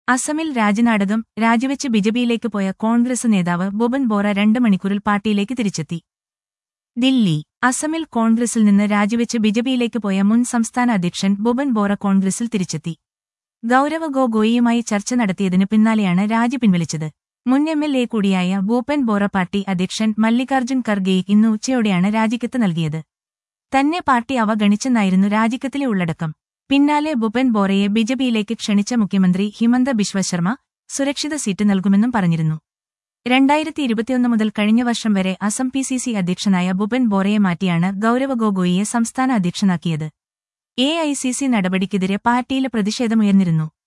അസമിൽ രാജനാടകം രാജിവെച്ച് ബിജെപിയിലേക്ക് പോയ കോൺഗ്രസ് നേതാവ് ബൊബൻ ബോറ രണ്ട് മണിക്കൂറിൽ പാർട്ടിയിലേക്ക് തിരിച്ചെത്തി ദില്ലി അസമിൽ കോൺഗ്രസിൽ നിന്ന് രാജിവെച്ച് ബിജെപിയിലേക്ക് പോയ മുൻ സംസ്ഥാന അധ്യക്ഷൻ ബൊബൻ ബോറ കോൺഗ്രസിൽ തിരിച്ചെത്തി ഗൌരവ ഗൊഗോയിയുമായി ചർച്ച നടത്തിയതിനു പിന്നാലെയാണ് രാജി പിൻവലിച്ചത് മുൻ എം എൽ എ കൂടിയായ ഭൂപൻ ബോറ പാർട്ടി അധ്യക്ഷൻ മല്ലികാർജ്ജുൻ ഖർഗെ ഇന്ന് ഉച്ചയോടെയാണ് രാജിക്കത്ത് നൽകിയത് തന്നെ പാർട്ടി അവഗണിച്ചെന്നായിരുന്നു രാജിക്കത്തിലെ ഉള്ളടക്കം പിന്നാലെ ഭൂപൻ ബോറയെ ബിജെപിയിലേക്ക് ക്ഷണിച്ച മുഖ്യമന്ത്രി ഹിമന്ത ബിശ്വ ശർമ്മ സുരക്ഷിത സീറ്റ് നൽകുമെന്നും പറഞ്ഞിരുന്നു രണ്ടായിരത്തി ഇരുപത്തിയൊന്ന് മുതൽ കഴിഞ്ഞ വർഷം വരെ അസം പി സി സി അധ്യക്ഷനായ ഭൂപൻ ബോറയെ മാറ്റിയാണ് ഗൌരവ ഗൊഗോയിയെ സംസ്ഥാന അധ്യക്ഷനാക്കിയത് എ ഐ സി സി നടപടിക്കെതിരെ പാർട്ടിയിലെ പ്രതിഷേധമുയർന്നിരുന്നു